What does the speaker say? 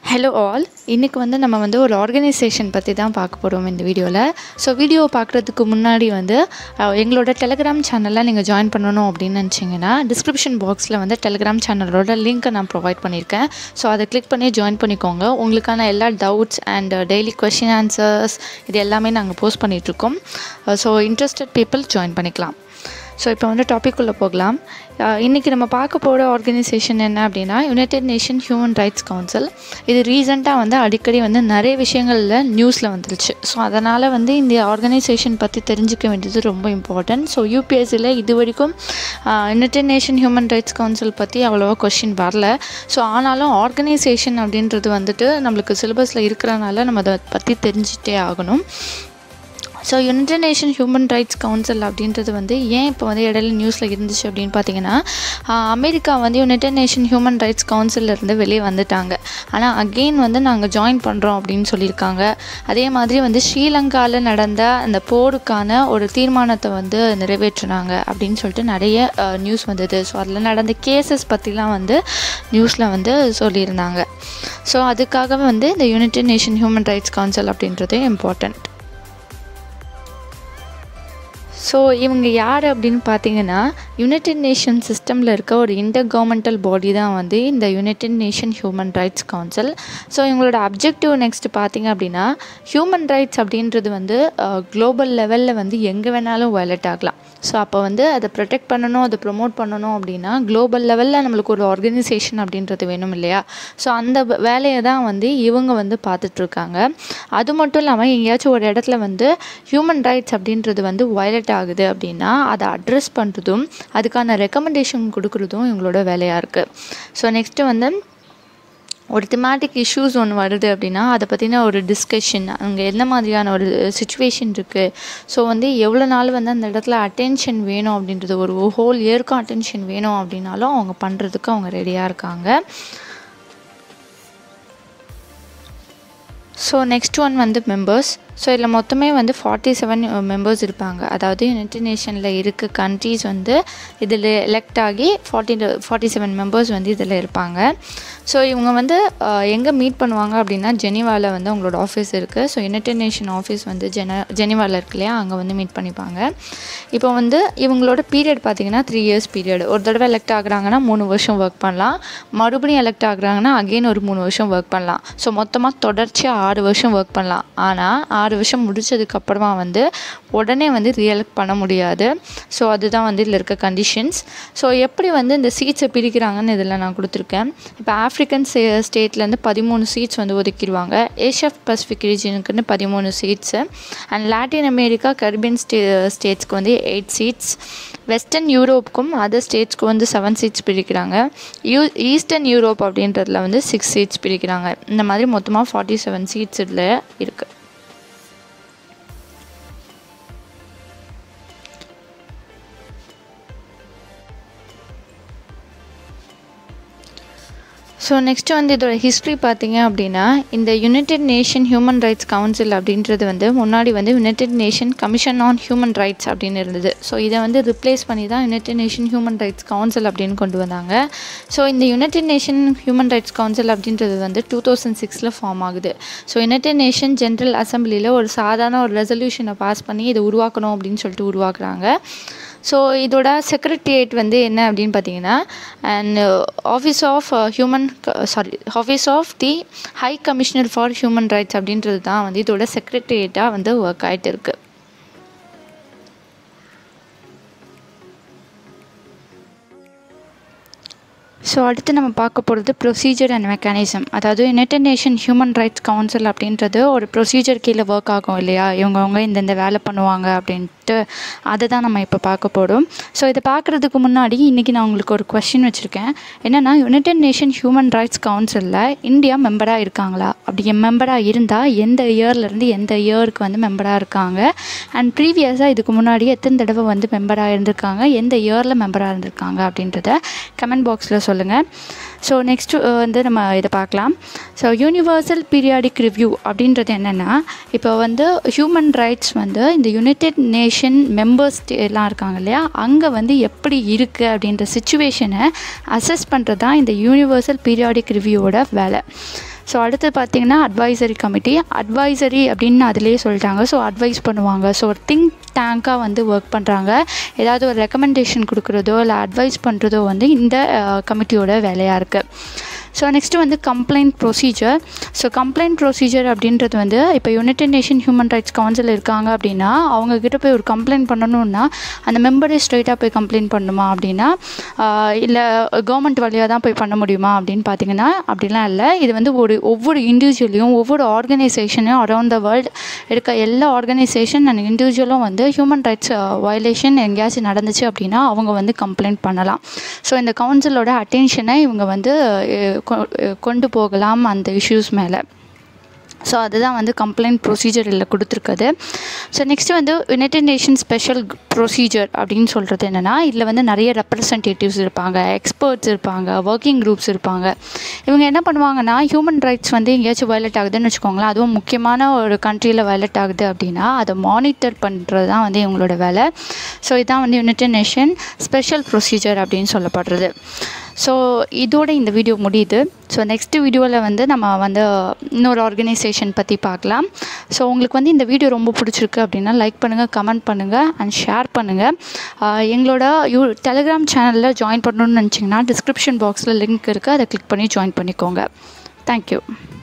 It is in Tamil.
ஹலோ ஆல் இன்றைக்கி வந்து நம்ம வந்து ஒரு ஆர்கனைசேஷன் பற்றி தான் பார்க்க போகிறோம் இந்த வீடியோவில் ஸோ வீடியோ பார்க்குறதுக்கு முன்னாடி வந்து அஹ், எங்களோட டெலிகிராம் சேனலில் நீங்கள் ஜாயின் பண்ணணும் அப்படின்னு நினச்சிங்கன்னா டிஸ்கிரிப்ஷன் பாக்ஸில் வந்து டெலிகிராம் சேனலோட லிங்க்கை நான் ப்ரொவைட் பண்ணியிருக்கேன் ஸோ அதை கிளிக் பண்ணி ஜாயின் பண்ணிக்கோங்க உங்களுக்கான எல்லா doubts and daily question answers இது எல்லாமே நாங்கள் போஸ்ட் பண்ணிகிட்ருக்கோம் ஸோ இன்ட்ரெஸ்டட் பீப்புள் ஜாயின் பண்ணிக்கலாம் ஸோ இப்போ வந்து டாபிக் உள்ள போகலாம் அஹ் இன்னைக்கு நம்ம பார்க்க போகிற ஆர்கனைசேஷன் என்ன அப்படின்னா United Nation Human Rights Council இது ரீசெண்டாக வந்து அடிக்கடி வந்து நிறைய விஷயங்களில் நியூஸில் வந்துருச்சு ஸோ அதனால் வந்து இந்த ஆர்கனைசேஷன் பற்றி தெரிஞ்சுக்க வேண்டியது ரொம்ப இம்பார்ட்டன்ட் ஸோ யூபிஎஸ்சியில் இது வரைக்கும் United Nation Human Rights Council பற்றி அவ்வளோவா கொஷின் வரல ஸோ ஆனாலும் ஆர்கனைசேஷன் அப்படின்றது வந்துட்டு நம்மளுக்கு சிலபஸில் இருக்கிறனால நம்ம அதை பற்றி தெரிஞ்சிட்டே ஆகணும் so United Nation Human Rights Council அப்படின்றது வந்து ஏன் இப்போ வந்து இடையில நியூஸில் இருந்துச்சு அப்படின்னு பார்த்தீங்கன்னா ஆஹ், அமெரிக்கா வந்து யுனைடெட் நேஷன் ஹியூமன் ரைட்ஸ் கவுன்சில்ல இருந்து வெளியே வந்துட்டாங்க ஆனால் அகெயின் வந்து நாங்கள் ஜாயின் பண்ணுறோம் அப்படின்னு சொல்லியிருக்காங்க அதே மாதிரி வந்து ஸ்ரீலங்காவில் நடந்த அந்த போருக்கான ஒரு தீர்மானத்தை வந்து நிறைவேற்றினாங்க அப்படின்னு சொல்லிட்டு நிறைய நியூஸ் வந்தது ஸோ அதில் நடந்த கேசஸ் பற்றிலாம் வந்து நியூஸில் வந்து சொல்லியிருந்தாங்க ஸோ அதுக்காக வந்து இந்த United Nation Human Rights Council அப்படின்றது இம்பார்ட்டண்ட் ஸோ இவங்க யார் அப்படின்னு பார்த்தீங்கன்னா யுனைடெட் நேஷன் சிஸ்டமில் இருக்க ஒரு இன்டர் கவர்மெண்டல் பாடி தான் வந்து இந்த United Nation Human Rights Council so இவங்களோட அப்ஜெக்டிவ் நெக்ஸ்ட் பார்த்தீங்க அப்படின்னா ஹியூமன் ரைட்ஸ் அப்படின்றது வந்து குளோபல் லெவலில் வந்து எங்கே வேணாலும் வயலட் ஆகலாம் ஸோ அப்போ வந்து அதை ப்ரொடெக்ட் பண்ணணும் அதை ப்ரொமோட் பண்ணணும் அப்படின்னா குளோபல் லெவலில் நம்மளுக்கு ஒரு ஆர்கனைசேஷன் அப்படின்றது வேணும் இல்லையா ஸோ அந்த வ- வேலையை தான் வந்து இவங்க வந்து பார்த்துட்ருக்காங்க அது மட்டும் இல்லாமல் எங்கேயாச்சும் ஒரு இடத்துல வந்து ஹியூமன் ரைட்ஸ் அப்படின்றது வந்து வயலட் ஆகுது அப்படின்னா அதை அட்ரஸ் பண்ணுறதும் அதுக்கான ரெக்கமெண்டேஷன் கொடுக்குறதும் இவங்களோட வேலையாக இருக்குது ஸோ நெக்ஸ்ட்டு வந்து ஒரு திமாட்டிக் இஷ்யூஸ் ஒன்று வருது அப்படின்னா அதை பற்றின ஒரு டிஸ்கஷன் அங்கே என்ன மாதிரியான ஒரு சுச்சுவேஷன் இருக்குது ஸோ வந்து எவ்வளோ நாள் வந்து அந்த இடத்துல அட்டென்ஷன் வேணும் அப்படின்றது ஒரு ஹோல் இயர்க்கும் அட்டென்ஷன் வேணும் அப்படின்னாலும் அவங்க பண்ணுறதுக்கு அவங்க ரெடியாக இருக்காங்க ஸோ நெக்ஸ்ட் ஒன் வந்து மெம்பர்ஸ் ஸோ இதில் மொத்தமே வந்து ஃபார்ட்டி செவன் மெம்பர்ஸ் இருப்பாங்க அதாவது யுனைடெட் நேஷனில் இருக்க கண்ட்ரீஸ் வந்து இதில் எலெக்ட் ஆகி ஃபார்ட்டி ஃபார்ட்டி செவன் மெம்பர்ஸ் வந்து இதில் இருப்பாங்க ஸோ இவங்க வந்து எங்கே மீட் பண்ணுவாங்க அப்படின்னா ஜெனிவாவில் வந்து அவங்களோட ஆஃபீஸ் இருக்குது ஸோ யுனைடெட் நேஷன் ஆஃபீஸ் வந்து ஜென ஜெனிவாவில் இருக்கு இல்லையா அங்கே வந்து மீட் பண்ணிப்பாங்க இப்போ வந்து இவங்களோட பீரியட் பார்த்தீங்கன்னா த்ரீ இயர்ஸ் பீரியட் ஒரு தடவை எலெக்ட் ஆகுறாங்கன்னா மூணு வருஷம் ஒர்க் பண்ணலாம் மறுபடியும் எலெக்ட் ஆகுறாங்கன்னா அகெயின் ஒரு மூணு வருஷம் ஒர்க் பண்ணலாம் ஸோ மொத்தமாக தொடர்ச்சியாக ஆறு வருஷம் ஒர்க் பண்ணலாம் ஆனால் ஆறு வருஷம் முடிச்சதுக்கப்புறமா வந்து உடனே வந்து ரீஎலெக்ட் பண்ண முடியாது ஸோ அதுதான் வந்து இதில் இருக்க கண்டிஷன்ஸ் ஸோ எப்படி வந்து இந்த சீட்ஸை பிரிக்கிறாங்கன்னு இதில் நான் கொடுத்துருக்கேன் இப்போ ஆஃப்ரிக்கன் ஸ்டே ஸ்டேட்லேருந்து பதிமூணு சீட்ஸ் வந்து ஒதுக்கிடுவாங்க ஏஷியா பசிபிக் ரீஜனுக்குன்னு பதிமூணு seats and Latin America Caribbean stay ஸ்டேட்ஸ்க்கு வந்து எயிட் சீட்ஸ் வெஸ்டர்ன் யூரோப்புக்கும் அதர் ஸ்டேட்ஸ்க்கு வந்து செவன் சீட்ஸ் பிரிக்கிறாங்க யூ ஈஸ்டர்ன் யூரோப் அப்படின்றதுல வந்து சிக்ஸ் சீட்ஸ் பிரிக்கிறாங்க இந்த மாதிரி மொத்தமாக ஃபார்ட்டி செவன் சீட்ஸ் இதில் இருக்குது ஸோ நெக்ஸ்ட் வந்து இதோட ஹிஸ்ட்ரி பார்த்தீங்க அப்படின்னா இந்த United Nation Human Rights Council அப்படின்றது வந்து முன்னாடி வந்து United Nation Commission on Human Rights அப்படின்னு இருந்தது ஸோ இதை வந்து ரிப்ளேஸ் பண்ணி தான் United Nation Human Rights Council அப்படின்னு கொண்டு வந்தாங்க ஸோ இந்த United Nation Human Rights Council அப்படின்றது வந்து டூ தௌசண்ட் சிக்ஸில் ஃபார்ம் ஆகுது ஸோ யுனைடெட் நேஷன் ஜென்ரல் அசம்பிளியில் ஒரு சாதாரண ஒரு ரெசல்யூஷனை பாஸ் பண்ணி இதை உருவாக்கணும் அப்படின்னு சொல்லிட்டு உருவாக்குறாங்க ஸோ இதோட செக்ரட்டரியேட் வந்து என்ன அப்படின்னு பார்த்தீங்கன்னா and office of human sorry office of the High Commissioner for Human Rights அப்படின்றது தான் வந்து இதோட செக்ரட்டரியேட்டாக வந்து ஒர்க் ஆகிட்டு இருக்கு ஸோ அடுத்து நம்ம பார்க்க போகிறது ப்ரொசீஜர் அண்ட் மெக்கானிசம் அதாவது United Nation Human Rights Council அப்படின்றது ஒரு ப்ரொசீஜர் கீழே ஒர்க் ஆகும் இல்லையா இவங்கவுங்க இந்தந்த வேலை பண்ணுவாங்க அப்படின்ட்டு அதை தான் நம்ம இப்போ பார்க்க போகிறோம் ஸோ இதை பார்க்குறதுக்கு முன்னாடி இன்றைக்கி நான் உங்களுக்கு ஒரு கொஷின் வச்சுருக்கேன் என்னென்னா யுனைடெட் நேஷன் ஹியூமன் ரைட்ஸ் கவுன்சிலில் இந்தியா மெம்பராக இருக்காங்களா அப்படி மெம்பராக இருந்தால் எந்த இயர்லேருந்து எந்த இயருக்கு வந்து மெம்பராக இருக்காங்க அண்ட் ப்ரீவியஸாக இதுக்கு முன்னாடி எத்தனை தடவை வந்து மெம்பராக இருந்திருக்காங்க எந்த இயரில் மெம்பராக இருந்திருக்காங்க அப்படின்றத கமெண்ட் பாக்ஸில் சொல்லுங்கள் ஸோ நெக்ஸ்ட்டு வந்து நம்ம இதை பார்க்கலாம் ஸோ யூனிவர்சல் பீரியாடிக் ரிவ்யூ அப்படின்றது என்னென்னா இப்போ வந்து ஹியூமன் ரைட்ஸ் வந்து இந்த யுனைடெட் நேஷன் மெம்பர்ஸ் எல்லாம் இருக்காங்க இல்லையா அங்கே வந்து எப்படி இருக்குது அப்படின்ற சுச்சுவேஷனை அசஸ் பண்ணுறது தான் இந்த யூனிவர்சல் பீரியாடிக் ரிவ்யூவோட வேலை ஸோ அடுத்து பார்த்திங்கன்னா அட்வைசரி கமிட்டி அட்வைசரி அப்படின்னு அதிலேயே சொல்லிட்டாங்க ஸோ அட்வைஸ் பண்ணுவாங்க ஸோ ஒரு திங்க் டேங்காக வந்து ஒர்க் பண்ணுறாங்க ஏதாவது ஒரு ரெக்கமெண்டேஷன் கொடுக்குறதோ இல்லை அட்வைஸ் பண்ணுறதோ வந்து இந்த கமிட்டியோட வேலையாக இருக்குது ஸோ நெக்ஸ்ட்டு வந்து complaint procedure so complaint procedure அப்படின்றது வந்து இப்போ United Nation Human Rights Council இருக்காங்க அப்படின்னா அவங்கக்கிட்ட போய் ஒரு கம்ப்ளைண்ட் பண்ணணுன்னா அந்த மெம்பரே ஸ்ட்ரைட்டாக போய் கம்ப்ளைண்ட் பண்ணணுமா அப்படின்னா இல்லை கவர்மெண்ட் வழியாக தான் போய் பண்ண முடியுமா அப்படின்னு பார்த்தீங்கன்னா அப்படிலாம் இல்லை இது வந்து ஒரு ஒவ்வொரு இண்டிவிஜுவலையும் ஒவ்வொரு ஆர்கனைசேஷனையும் அரவுண்ட் த வேர்ல்டு இருக்க எல்லா ஆர்கனைசேஷன் அண்ட் இண்டிவிஜுவலும் வந்து ஹியூமன் ரைட்ஸ் வயலேஷன் எங்கேயாச்சும் நடந்துச்சு அப்படின்னா அவங்க வந்து கம்ப்ளைண்ட் பண்ணலாம் ஸோ இந்த கவுன்சிலோட அட்டென்ஷனை இவங்க வந்து கொண்டு போகலாம் அந்த இஷ்யூஸ் மேலே ஸோ அதுதான் வந்து கம்ப்ளைண்ட் ப்ரொசீஜரில் கொடுத்துருக்குது ஸோ நெக்ஸ்ட்டு வந்து யுனைடெட் நேஷன் ஸ்பெஷல் ப்ரொசீஜர் அப்படின்னு சொல்கிறது என்னென்னா இதில் வந்து நிறைய ரெப்ரசன்டேட்டிவ்ஸ் இருப்பாங்க எக்ஸ்பர்ட்ஸ் இருப்பாங்க ஒர்க்கிங் குரூப்ஸ் இருப்பாங்க இவங்க என்ன பண்ணுவாங்கன்னா ஹியூமன் ரைட்ஸ் வந்து எங்கேயாச்சும் வயலட் ஆகுதுன்னு வச்சுக்கோங்களேன் அதுவும் முக்கியமான ஒரு கண்ட்ரியில் வயலட் ஆகுது அப்படின்னா அதை மானிட்டர் பண்ணுறது தான் வந்து இவங்களோட வேலை ஸோ இதுதான் வந்து யுனைடெட் நேஷன் ஸ்பெஷல் ப்ரொசீஜர் அப்படின்னு சொல்லப்படுறது ஸோ இதோட இந்த வீடியோ முடியுது ஸோ நெக்ஸ்ட் வீடியோவில் வந்து நம்ம வந்து இன்னொரு ஆர்கனைசேஷன் பற்றி பார்க்கலாம் ஸோ உங்களுக்கு வந்து இந்த வீடியோ ரொம்ப பிடிச்சிருக்கு அப்படின்னா லைக் பண்ணுங்கள் கமெண்ட் பண்ணுங்கள் அண்ட் ஷேர் பண்ணுங்கள் எங்களோட யூ டெலிகிராம் சேனலில் ஜாயின் பண்ணணும்னு நினச்சிங்கன்னா டிஸ்கிரிப்ஷன் பாக்ஸில் லிங்க் இருக்குது அதை கிளிக் பண்ணி ஜாயின் பண்ணிக்கோங்க தேங்க்யூ